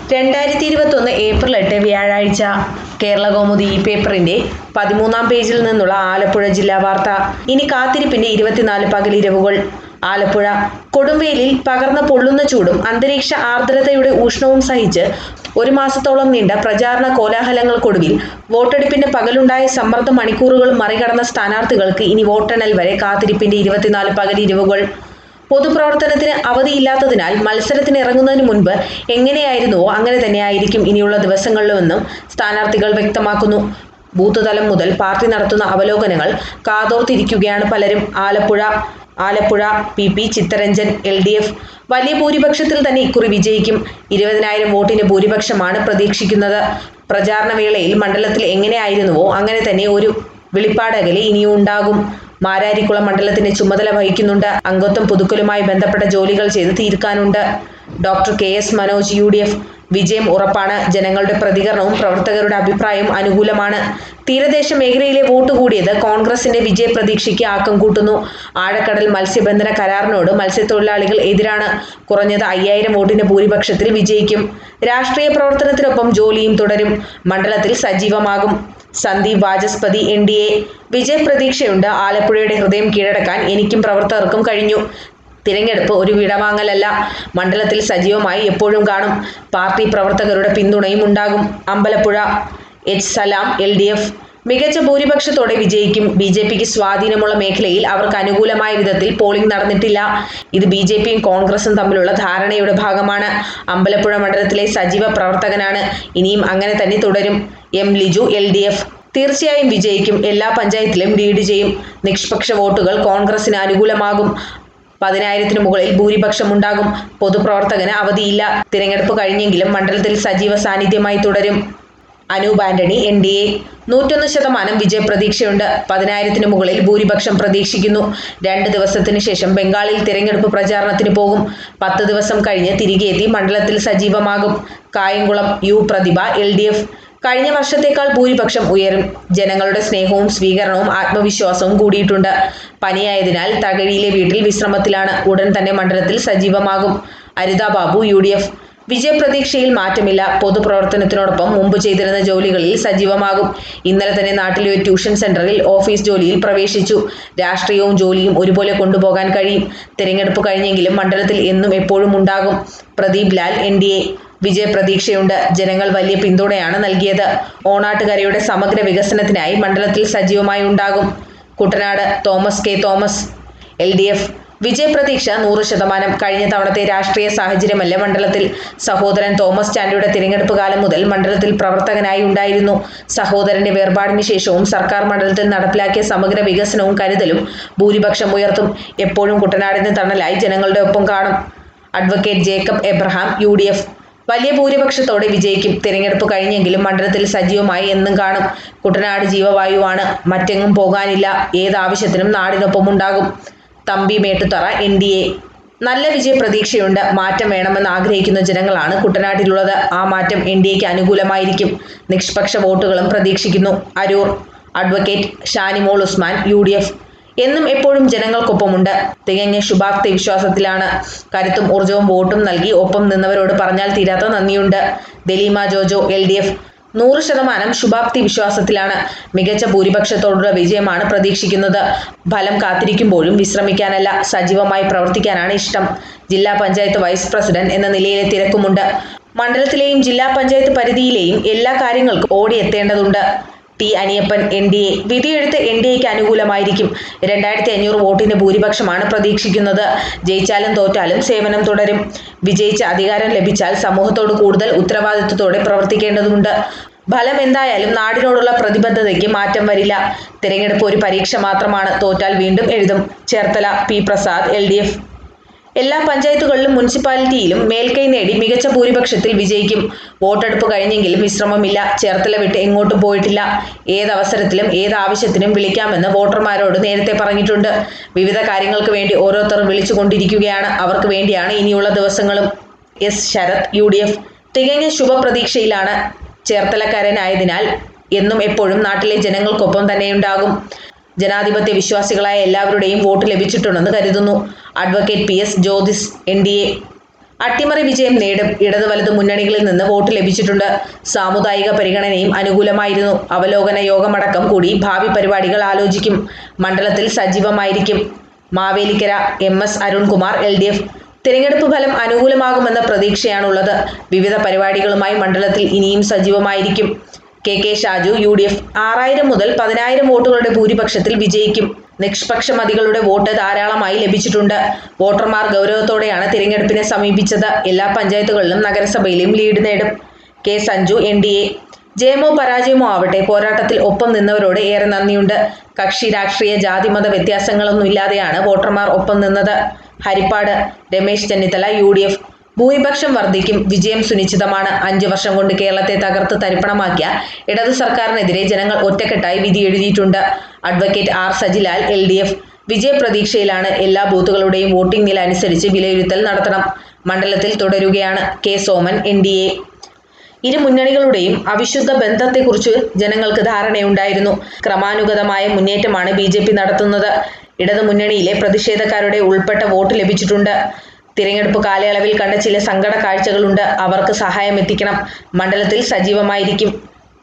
രണ്ടായിരത്തി ഇരുപത്തൊന്ന് ഏപ്രിൽ എട്ട് വ്യാഴാഴ്ച കേരള കൗമുദി ഈ പേപ്പറിന്റെ പതിമൂന്നാം പേജിൽ നിന്നുള്ള ആലപ്പുഴ ജില്ലാ വാർത്ത ഇനി കാത്തിരിപ്പിന്റെ ഇരുപത്തിനാല് പകലിരവുകൾ ആലപ്പുഴ കൊടുംവെയിലിൽ പകർന്ന പൊള്ളുന്ന ചൂടും അന്തരീക്ഷ ആർദ്രതയുടെ ഊഷ്ണവും സഹിച്ച് ഒരു മാസത്തോളം നീണ്ട പ്രചാരണ കോലാഹലങ്ങൾക്കൊടുവിൽ വോട്ടെടുപ്പിന്റെ പകലുണ്ടായ സമ്മർദ്ദ മണിക്കൂറുകൾ മറികടന്ന സ്ഥാനാർത്ഥികൾക്ക് ഇനി വോട്ടെണ്ണൽ വരെ കാത്തിരിപ്പിന്റെ ഇരുപത്തിനാല് പകലിരവുകൾ പൊതുപ്രവർത്തനത്തിന് അവധിയില്ലാത്തതിനാൽ മത്സരത്തിന് ഇറങ്ങുന്നതിന് മുൻപ് എങ്ങനെയായിരുന്നുവോ അങ്ങനെ തന്നെയായിരിക്കും ഇനിയുള്ള ദിവസങ്ങളിലുമെന്നും സ്ഥാനാർത്ഥികൾ വ്യക്തമാക്കുന്നു ബൂത്ത് തലം മുതൽ പാർട്ടി നടത്തുന്ന അവലോകനങ്ങൾ കാതോർത്തിരിക്കുകയാണ് പലരും Alappuzha Alappuzha P P Chitharanjan L D F വലിയ ഭൂരിപക്ഷത്തിൽ തന്നെ ഇക്കുറി വിജയിക്കും ഇരുപതിനായിരം വോട്ടിന് ഭൂരിപക്ഷമാണ് പ്രതീക്ഷിക്കുന്നത് പ്രചാരണ വേളയിൽ മണ്ഡലത്തിൽ എങ്ങനെയായിരുന്നുവോ അങ്ങനെ തന്നെ ഒരു വെളിപ്പാടകലെ ഇനിയും ഉണ്ടാകും മാരാരിക്കുളം മണ്ഡലത്തിന്റെ ചുമതല വഹിക്കുന്നുണ്ട് അംഗത്വം പുതുക്കലുമായി ബന്ധപ്പെട്ട ജോലികൾ ചെയ്ത് തീർക്കാനുണ്ട് doctor K S Manoj U D F വിജയം ഉറപ്പാണ് ജനങ്ങളുടെ പ്രതികരണവും പ്രവർത്തകരുടെ അഭിപ്രായവും അനുകൂലമാണ് തീരദേശ മേഖലയിലെ വോട്ട് കൂടിയത് കോൺഗ്രസിന്റെ വിജയ പ്രതീക്ഷയ്ക്ക് ആക്കം കൂട്ടുന്നു ആഴക്കടൽ മത്സ്യബന്ധന കരാറിനോട് മത്സ്യത്തൊഴിലാളികൾ എതിരാണ് കുറഞ്ഞത് അയ്യായിരം വോട്ടിന്റെ ഭൂരിപക്ഷത്തിൽ വിജയിക്കും രാഷ്ട്രീയ പ്രവർത്തനത്തിനൊപ്പം ജോലിയും തുടരും മണ്ഡലത്തിൽ സജീവമാകും Sandeep Vachaspathi N D A വിജയപ്രതീക്ഷയുണ്ട് ആലപ്പുഴയുടെ ഹൃദയം കീഴടക്കാൻ എനിക്കും പ്രവർത്തകർക്കും കഴിഞ്ഞു തിരഞ്ഞെടുപ്പ് ഒരു വിടവാങ്ങലല്ല മണ്ഡലത്തിൽ സജീവമായി എപ്പോഴും കാണും പാർട്ടി പ്രവർത്തകരുടെ പിന്തുണയും ഉണ്ടാകും Ambalappuzha H Salam L D F മികച്ച ഭൂരിപക്ഷത്തോടെ വിജയിക്കും ബി ജെ പിക്ക് സ്വാധീനമുള്ള മേഖലയിൽ അവർക്ക് അനുകൂലമായ വിധത്തിൽ പോളിംഗ് നടന്നിട്ടില്ല ഇത് ബി ജെ പിയും കോൺഗ്രസും തമ്മിലുള്ള ധാരണയുടെ ഭാഗമാണ് അമ്പലപ്പുഴ മണ്ഡലത്തിലെ സജീവ പ്രവർത്തകനാണ് ഇനിയും അങ്ങനെ തന്നെ തുടരും M Liju L D F തീർച്ചയായും വിജയിക്കും എല്ലാ പഞ്ചായത്തിലും ലീഡ് ചെയ്യും നിഷ്പക്ഷ വോട്ടുകൾ കോൺഗ്രസിന് അനുകൂലമാകും പതിനായിരത്തിന് മുകളിൽ ഭൂരിപക്ഷം ഉണ്ടാകും പൊതുപ്രവർത്തകന് അവധിയില്ല തിരഞ്ഞെടുപ്പ് കഴിഞ്ഞെങ്കിലും മണ്ഡലത്തിൽ സജീവ സാന്നിധ്യമായി തുടരും Anoop Antony N D A നൂറ്റൊന്ന് ശതമാനം വിജയപ്രതീക്ഷയുണ്ട് പതിനായിരത്തിന് മുകളിൽ ഭൂരിപക്ഷം പ്രതീക്ഷിക്കുന്നു രണ്ട് ദിവസത്തിന് ശേഷം ബംഗാളിൽ തിരഞ്ഞെടുപ്പ് പ്രചാരണത്തിന് പോകും പത്ത് ദിവസം കഴിഞ്ഞ് തിരികെ എത്തി മണ്ഡലത്തിൽ സജീവമാകും Kayamkulam U Prathibha L D F കഴിഞ്ഞ വർഷത്തേക്കാൾ ഭൂരിപക്ഷം ഉയരും ജനങ്ങളുടെ സ്നേഹവും സ്വീകരണവും ആത്മവിശ്വാസവും കൂടിയിട്ടുണ്ട് പനിയായതിനാൽ തകഴിയിലെ വീട്ടിൽ വിശ്രമത്തിലാണ് ഉടൻ തന്നെ മണ്ഡലത്തിൽ സജീവമാകും Aritha Babu U D F വിജയപ്രതീക്ഷയിൽ മാറ്റമില്ല പൊതുപ്രവർത്തനത്തിനോടൊപ്പം മുമ്പ് ചെയ്തിരുന്ന ജോലികളിൽ സജീവമാകും ഇന്നലെ തന്നെ നാട്ടിലെ ഒരു ട്യൂഷൻ സെന്ററിൽ ഓഫീസ് ജോലിയിൽ പ്രവേശിച്ചു രാഷ്ട്രീയവും ജോലിയും ഒരുപോലെ കൊണ്ടുപോകാൻ കഴിയും തിരഞ്ഞെടുപ്പ് കഴിഞ്ഞെങ്കിലും മണ്ഡലത്തിൽ എന്നും എപ്പോഴും ഉണ്ടാകും Pradeep Lal N D A വിജയപ്രതീക്ഷയുണ്ട് ജനങ്ങൾ വലിയ പിന്തുണയാണ് നൽകിയത് ഓണാട്ടുകരയുടെ സമഗ്ര വികസനത്തിനായി മണ്ഡലത്തിൽ സജീവമായി ഉണ്ടാകും Kuttanad Thomas K Thomas L D F വിജയപ്രതീക്ഷ നൂറ് ശതമാനം കഴിഞ്ഞ തവണത്തെ രാഷ്ട്രീയ സാഹചര്യമല്ല മണ്ഡലത്തിൽ സഹോദരൻ തോമസ് ചാണ്ടിയുടെ തിരഞ്ഞെടുപ്പ് കാലം മുതൽ മണ്ഡലത്തിൽ പ്രവർത്തകനായി ഉണ്ടായിരുന്നു സഹോദരന്റെ വേർപാടിന് ശേഷവും സർക്കാർ മണ്ഡലത്തിൽ നടപ്പിലാക്കിയ സമഗ്ര വികസനവും കരുതലും ഭൂരിപക്ഷം ഉയർത്തും എപ്പോഴും കുട്ടനാടിന് തണലായി ജനങ്ങളുടെ ഒപ്പം കാണും advocate Jacob Abraham U D F വലിയ ഭൂരിപക്ഷത്തോടെ വിജയിക്കും തിരഞ്ഞെടുപ്പ് കഴിഞ്ഞെങ്കിലും മണ്ഡലത്തിൽ സജീവമായി എന്നും കാണും കുട്ടനാട് ജീവവായുവാണ് മറ്റെങ്ങും പോകാനില്ല ഏതാവശ്യത്തിനും നാടിനൊപ്പം ഉണ്ടാകും Thampi Mettuthara N D A നല്ല വിജയ പ്രതീക്ഷയുണ്ട് മാറ്റം വേണമെന്ന് ആഗ്രഹിക്കുന്ന ജനങ്ങളാണ് കുട്ടനാട്ടിലുള്ളത് ആ മാറ്റം എൻ ഡി എക്ക് അനുകൂലമായിരിക്കും നിഷ്പക്ഷ വോട്ടുകളും പ്രതീക്ഷിക്കുന്നു Aroor advocate Shanimol Usman U D F എന്നും എപ്പോഴും ജനങ്ങൾക്കൊപ്പമുണ്ട് തികഞ്ഞ ശുഭാപ്തി വിശ്വാസത്തിലാണ് കരുത്തും ഊർജവും വോട്ടും നൽകി ഒപ്പം നിന്നവരോട് പറഞ്ഞാൽ തീരാത്ത നന്ദിയുണ്ട് Daleema Jojo L D F നൂറ് ശതമാനം ശുഭാപ്തി വിശ്വാസത്തിലാണ് മികച്ച ഭൂരിപക്ഷത്തോടുള്ള വിജയമാണ് പ്രതീക്ഷിക്കുന്നത് ഫലം കാത്തിരിക്കുമ്പോഴും വിശ്രമിക്കാനല്ല സജീവമായി പ്രവർത്തിക്കാനാണ് ഇഷ്ടം ജില്ലാ പഞ്ചായത്ത് വൈസ് പ്രസിഡന്റ് എന്ന നിലയിലെ തിരക്കുമുണ്ട് മണ്ഡലത്തിലെയും ജില്ലാ പഞ്ചായത്ത് പരിധിയിലെയും എല്ലാ കാര്യങ്ങൾക്കും ഓടിയെത്തേണ്ടതുണ്ട് T Aniyappan N D A വിധിയെഴുത്ത് എൻ ഡി എക്ക് അനുകൂലമായിരിക്കും രണ്ടായിരത്തി അഞ്ഞൂറ് വോട്ടിന്റെ ഭൂരിപക്ഷമാണ് പ്രതീക്ഷിക്കുന്നത് ജയിച്ചാലും തോറ്റാലും സേവനം തുടരും വിജയിച്ച് അധികാരം ലഭിച്ചാൽ സമൂഹത്തോട് കൂടുതൽ ഉത്തരവാദിത്വത്തോടെ പ്രവർത്തിക്കേണ്ടതുണ്ട് ഫലം എന്തായാലും നാടിനോടുള്ള പ്രതിബദ്ധതയ്ക്ക് മാറ്റം വരില്ല തിരഞ്ഞെടുപ്പ് ഒരു പരീക്ഷ മാത്രമാണ് തോറ്റാൽ വീണ്ടും എഴുതും Cherthala P Prasad L D F എല്ലാ പഞ്ചായത്തുകളിലും മുനിസിപ്പാലിറ്റിയിലും മേൽക്കൈ നേടി മികച്ച ഭൂരിപക്ഷത്തിൽ വിജയിക്കും വോട്ടെടുപ്പ് കഴിഞ്ഞെങ്കിലും വിശ്രമമില്ല ചേർത്തല വിട്ട് എങ്ങോട്ടും പോയിട്ടില്ല ഏതവസരത്തിലും ഏത് ആവശ്യത്തിനും വിളിക്കാമെന്ന് വോട്ടർമാരോട് നേരത്തെ പറഞ്ഞിട്ടുണ്ട് വിവിധ കാര്യങ്ങൾക്ക് വേണ്ടി ഓരോരുത്തർ വിളിച്ചുകൊണ്ടിരിക്കുകയാണ് അവർക്ക് വേണ്ടിയാണ് ഇനിയുള്ള ദിവസങ്ങളും S Sarath U D F തികഞ്ഞ ശുഭപ്രതീക്ഷയിലാണ് ചേർത്തലക്കാരനായതിനാൽ എന്നും എപ്പോഴും നാട്ടിലെ ജനങ്ങൾക്കൊപ്പം തന്നെയുണ്ടാകും ജനാധിപത്യ വിശ്വാസികളായ എല്ലാവരുടെയും വോട്ട് ലഭിച്ചിട്ടുണ്ടെന്ന് കരുതുന്നു advocate P S Jyothis N D A അട്ടിമറി വിജയം നേടും ഇടതു വലതു മുന്നണികളിൽ നിന്ന് വോട്ട് ലഭിച്ചിട്ടുണ്ട് സാമുദായിക പരിഗണനയും അനുകൂലമായിരുന്നു അവലോകന യോഗമടക്കം കൂടി ഭാവി പരിപാടികൾ ആലോചിക്കും മണ്ഡലത്തിൽ സജീവമായിരിക്കും Mavelikkara M S Arunkumar L D F തിരഞ്ഞെടുപ്പ് ഫലം അനുകൂലമാകുമെന്ന പ്രതീക്ഷയാണുള്ളത് വിവിധ പരിപാടികളുമായി മണ്ഡലത്തിൽ ഇനിയും സജീവമായിരിക്കും K K Shaju U D F ആറായിരം മുതൽ പതിനായിരം വോട്ടുകളുടെ ഭൂരിപക്ഷത്തിൽ വിജയിക്കും നിഷ്പക്ഷമതികളുടെ വോട്ട് ധാരാളമായി ലഭിച്ചിട്ടുണ്ട് വോട്ടർമാർ ഗൗരവത്തോടെയാണ് തിരഞ്ഞെടുപ്പിനെ സമീപിച്ചത് എല്ലാ പഞ്ചായത്തുകളിലും നഗരസഭയിലും ലീഡ് നേടും K Sanju N D A ജയമോ പരാജയമോ ആവട്ടെ പോരാട്ടത്തിൽ ഒപ്പം നിന്നവരോട് ഏറെ നന്ദിയുണ്ട് കക്ഷി രാഷ്ട്രീയ ജാതിമത വ്യത്യാസങ്ങളൊന്നുമില്ലാതെയാണ് വോട്ടർമാർ ഒപ്പം നിന്നത് Haripad Ramesh Chennithala U D F ഭൂരിപക്ഷം വർദ്ധിക്കും വിജയം സുനിശ്ചിതമാണ് അഞ്ചു വർഷം കൊണ്ട് കേരളത്തെ തകർത്ത് തരിപ്പണമാക്കിയ ഇടതു സർക്കാരിനെതിരെ ജനങ്ങൾ ഒറ്റക്കെട്ടായി വിധി എഴുതിയിട്ടുണ്ട് advocate R Sajilal L D F വിജയപ്രതീക്ഷയിലാണ് എല്ലാ ബൂത്തുകളുടെയും വോട്ടിംഗ് നില അനുസരിച്ച് വിലയിരുത്തൽ നടത്തണം മണ്ഡലത്തിൽ തുടരുകയാണ് K Soman N D A ഇരു മുന്നണികളുടെയും അവിശുദ്ധ ബന്ധത്തെക്കുറിച്ച് ജനങ്ങൾക്ക് ധാരണയുണ്ടായിരുന്നു ക്രമാനുഗതമായ മുന്നേറ്റമാണ് ബി ജെ പി നടത്തുന്നത് ഇടതു മുന്നണിയിലെ പ്രതിഷേധക്കാരുടെ ഉൾപ്പെട്ട വോട്ട് ലഭിച്ചിട്ടുണ്ട് തിരഞ്ഞെടുപ്പ് കാലയളവിൽ കണ്ട ചില സങ്കട കാഴ്ചകളുണ്ട് അവർക്ക് സഹായം എത്തിക്കണം മണ്ഡലത്തിൽ സജീവമായിരിക്കും